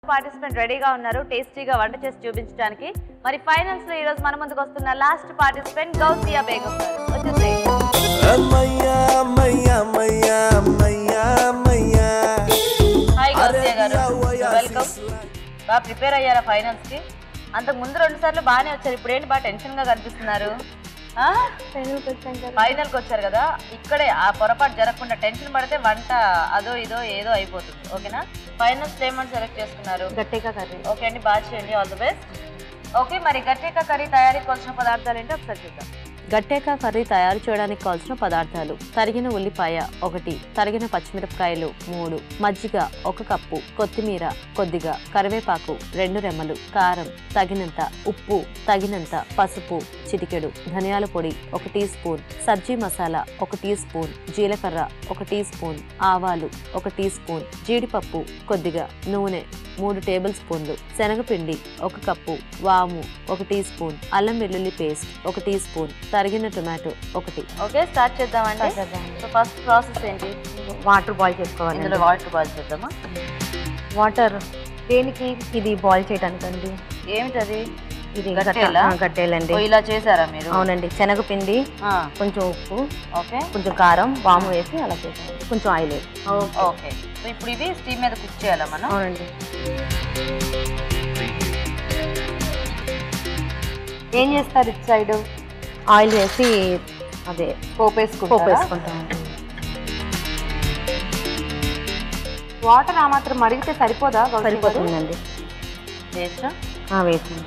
Participant రెడీగా ఉన్నారు టేస్టీగా వంట చేసి చూపించడానికి మరి ఫైనల్స్ లో ఈ రోజు మన ముందుకు వస్తున్న లాస్ట్ పార్టిసిపెంట్ గౌసియా బేగం గారు వచ్చేసేయండి. అమ్మయ్యా అమ్మయ్యా అమ్మయ్యా అమ్మయ్యా అమ్మయ్యా హాయ్ గౌసియా గారు అరే, వెల్కమ్ బాగా ప్రిపేర్ అయ్యారా ఫైనల్స్ కి అంతకు ముందు రెండు సార్లు బాగానే వచ్చారు ఇప్పుడు ఏంటి బాగా టెన్షన్ గా కనిపిస్తున్నారు ఫైనల్ కి వచ్చారు కదా ఇక్కడే ఆ పొరపాటు జరగకుండా టెన్షన్ పడితే వంట అదో ఇదో ఏదో అయిపోతుంది ఓకేనా ఫైనల్స్ ఏమని సెలెక్ట్ చేసుకున్నారు గట్టిగా కర్రీ ఓకే అండి బాగా చేయండి ఆల్ ది బెస్ట్ ఓకే మరి గట్టిగా కర్రీ తయారీకి కావాల్సిన పదార్థాలు ఏంటో ఒకసారి చూద్దాం గట్టేక కర్రీ తయారు చేయడానికి కావాల్సిన పదార్థాలు తరిగిన ఉల్లిపాయ ఒకటి తరిగిన పచ్చిమిరపకాయలు మూడు మజ్జిగ ఒక కప్పు కొత్తిమీర కొద్దిగా కరివేపాకు రెండు రెమ్మలు కారం తగినంత ఉప్పు తగినంత పసుపు చిటికెడు ధనియాల పొడి ఒక టీ స్పూన్ సబ్జీ మసాలా ఒక టీ స్పూన్ జీలకర్ర ఒక టీ స్పూన్ ఆవాలు ఒక టీ స్పూన్ జీడిపప్పు కొద్దిగా నూనె మూడు టేబుల్ స్పూన్లు శనగపిండి ఒక కప్పు వాము ఒక టీ స్పూన్ అల్లం వెల్లుల్లి పేస్ట్ ఒక టీ స్పూన్ తరిగిన టొమాటో ఒకటి ఓకే స్టార్ట్ చేద్దామండి సో ఫస్ట్ ప్రాసెస్ ఏంటి వాటర్ బాయిల్ చేసుకోవాలి ఇందులో వాటర్ బాయిల్ చేద్దామా వాటర్ దేనికి ఇది బాయిల్ చేయడానికి అండి ఏమిటది ఇది గట్టేలా? గట్ట- ఆ, గట్టేలండి ఓ, ఇలా చేశారా మీరు అవునండి శనగపిండి ఆ, కొంచెం ఉప్పు ఓకే కొంచెం కారం వాము వేసి అలా చేసాను కొంచెం ఆయిల్ వేసి ఓకే సో ఇప్పుడు ఇవి స్టీమ్ మీద కుక్ చేయాలా మనం అవునండి ఏం చేస్తారు ఇటు సైడ్ ఆయిల్ వేసి అదే పోపు పోపు వేసుకుంటారా వేసుకుంటామండి వాటర్ ఆ మాత్రం మరిగితే సరిపోదా గౌతమి గారు? సరిపోతుందండి వేస్తా ఆ, వేసింది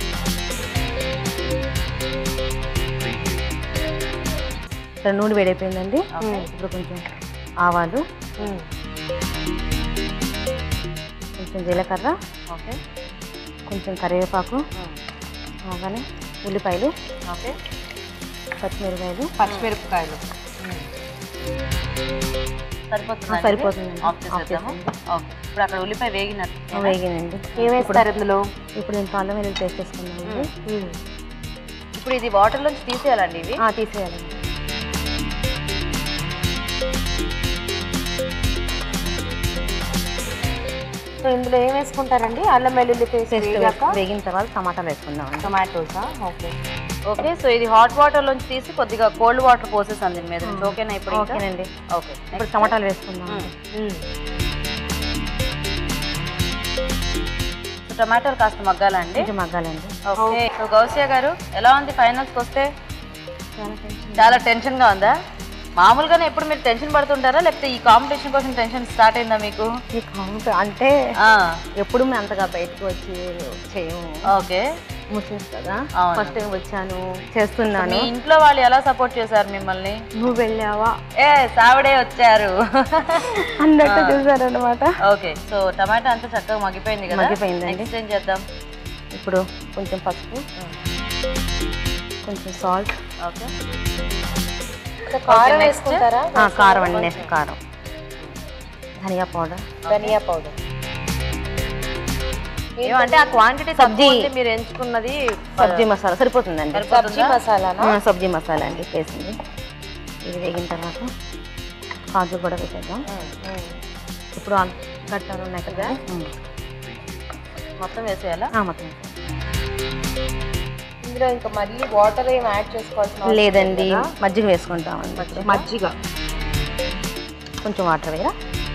ఇక్కడ నూనె వేడైపోయిందండి ఓకే. ఇప్పుడు కొంచెం ఆవాలు ఉమ్. కొంచెం జీలకర్ర ఓకే కొంచెం కరివేపాకు అలానే ఉల్లిపాయలు ఓకే పచ్చిమిరకాయలు పచ్చిమిరపకాయలు సరిపోతుందా ఆ, సరిపోతుందండి. ఆఫ్ చేసేద్దాము ఓకే ఇప్పుడు అక్కడ ఉల్లిపాయ వేగినట్టు వేగినండి ఏం వేస్తారు ఇందులో ఇప్పుడు నేను అల్లం వెల్లుల్లి పేస్ట్ వేసుకున్నానండి ఇప్పుడు ఇది వాటర్ నుంచి తీసేయాలండి ఇవి ఆ, తీసేయాలండి సో ఇందులో ఏం వేసుకుంటారండి అల్లం వెల్లుల్లి పేస్ట్ పేస్ట్ వేగాక వేగిన తర్వాత టమాటాలు వేసుకుందామండి టొమాటోసా ఓకే ఓకే సో ఇది హాట్ వాటర్ నుంచి తీసి కొద్దిగా కోల్డ్ వాటర్ పోసేసాను దీని మీద నుంచి ఓకేనా ఇప్పుడు ఇంకా? ఓకేనండి ఓకే ఇప్పుడు టమాటాలు వేసుకుందాం సో టమాటాలు కాస్త మగ్గాలండి కొంచెం మగ్గాలండి ఓకే సో గౌసియా గారు ఎలా ఉంది ఫైనల్స్కి వస్తే చాలా టెన్షన్ గా ఉందా మామూలుగానే ఎప్పుడు మీరు టెన్షన్ పడుతుంటారా లేకపోతే ఈ కాంపిటీషన్ కోసం టెన్షన్ స్టార్ట్ అయిందా మీకు ఈ కౌంట్ అంటే ఆ, ఎప్పుడు మేము అంతగా బయటకు వచ్చి చేయము ఓకే ముస్లిమ్స్ కదా అవును. ఫస్ట్ టైం వచ్చాను చేస్తున్నాను మీ ఇంట్లో వాళ్ళు ఎలా సపోర్ట్ చేశారు మిమ్మల్ని నువ్వు వెళ్ళావా ఏ సావిడే వచ్చారు అన్నట్టు చూసారనమాట ఓకే సో టమాటా అంతా చక్కగా మగ్గిపోయింది కదా మగ్గిపోయిందండి. నెక్స్ట్ ఏం చేద్దాం ఇప్పుడు కొంచెం పసుపు కొంచెం సాల్ట్ ఓకే కారం next? వేసుకుంటారా కారం అండి నెక్స్ట్ కారం ధనియా పౌడర్ ధనియా పౌడర్ ఏమంటే ఆ క్వాంటిటీ సబ్జీ. మీరు ఎంచుకున్నది సబ్జీ మసాలా సరిపోతుందండి సబ్జీ మసాలానా ఆ, సబ్జీ మసాలా అండి వేసింది ఇది వేగిన తర్వాత కాజు కూడా వేసేద్దాం ఇప్పుడు ఆ గట్టాలు ఉన్నాయి కదా ఉమ్. మొత్తం వేసేయాలా ఆ, మొత్తం ఇందులో ఇంకా మళ్ళీ వాటర్ ఏం యాడ్ చేసుకోవాల్సిన అవసరం లేదండి లేదా? మజ్జిగ వేసుకుంటామండి ఇప్పుడు. మజ్జిగ కొంచెం వాటర్ వేయరా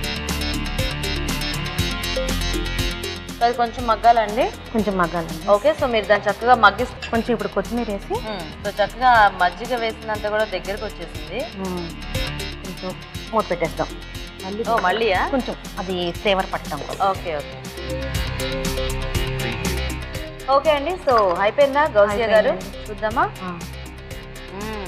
అది కొంచెం మగ్గాలండి కొంచెం మగ్గాలండి ఓకే సో మీరు దాన్ని చక్కగా మగ్గి కొంచెం ఇప్పుడు కొత్తిమీర వేసి సో చక్కగా మజ్జిగ వేసినంత కూడా దగ్గరకు వచ్చేసింది ఉమ్, కొంచెం మూత పెట్టేస్తాం ఓ మళ్ళీయా కొంచెం అది ఫ్లేవర్ పట్టడం ఓకే ఓకే ఓకే అండి సో అయిపోయిందా గౌసియా గారు అయిపోయిందండి. చూద్దామా ఆ, మ్మ్.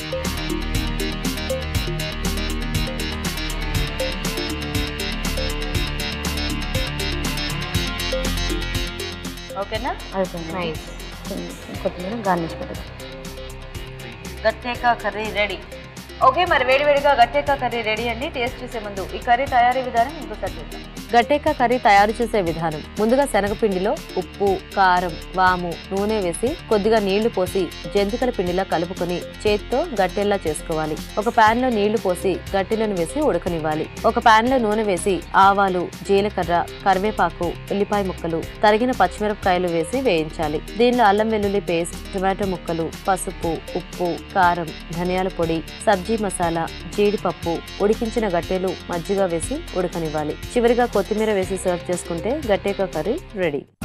ఓకేనా అయిపోయింది కొంచెం కొత్తిమీర గార్నిష్ పెట్టేస్తాం గట్టేకా కర్రీ రెడీ ఓకే మరి వేడివేడిగా గట్టేకా కర్రీ రెడీ అండి టేస్ట్ చేసే ముందు ఈ కర్రీ తయారీ విధానం ఇంకోసారి చూద్దాం గట్టేక కర్రీ తయారు చేసే విధానం ముందుగా శనగపిండిలో ఉప్పు కారం వాము నూనె వేసి కొద్దిగా నీళ్లు పోసి జంతికల పిండిలా కలుపుకొని చేత్తో గట్టెల్లా చేసుకోవాలి ఒక పాన్ లో నీళ్లు పోసి గట్టెలను వేసి ఉడకనివ్వాలి ఒక పాన్ లో నూనె వేసి ఆవాలు జీలకర్ర కరివేపాకు ఉల్లిపాయ ముక్కలు తరిగిన పచ్చిమిరపకాయలు వేసి వేయించాలి దీనిలో అల్లం వెల్లుల్లి పేస్ట్ టొమాటో ముక్కలు పసుపు ఉప్పు కారం ధనియాల పొడి సబ్జీ మసాలా జీడిపప్పు ఉడికించిన గట్టెలు మజ్జిగ వేసి ఉడకనివ్వాలి చివరిగా కొత్తిమీర వేసి సర్వ్ చేసుకుంటే గట్టేక కర్రీ రెడీ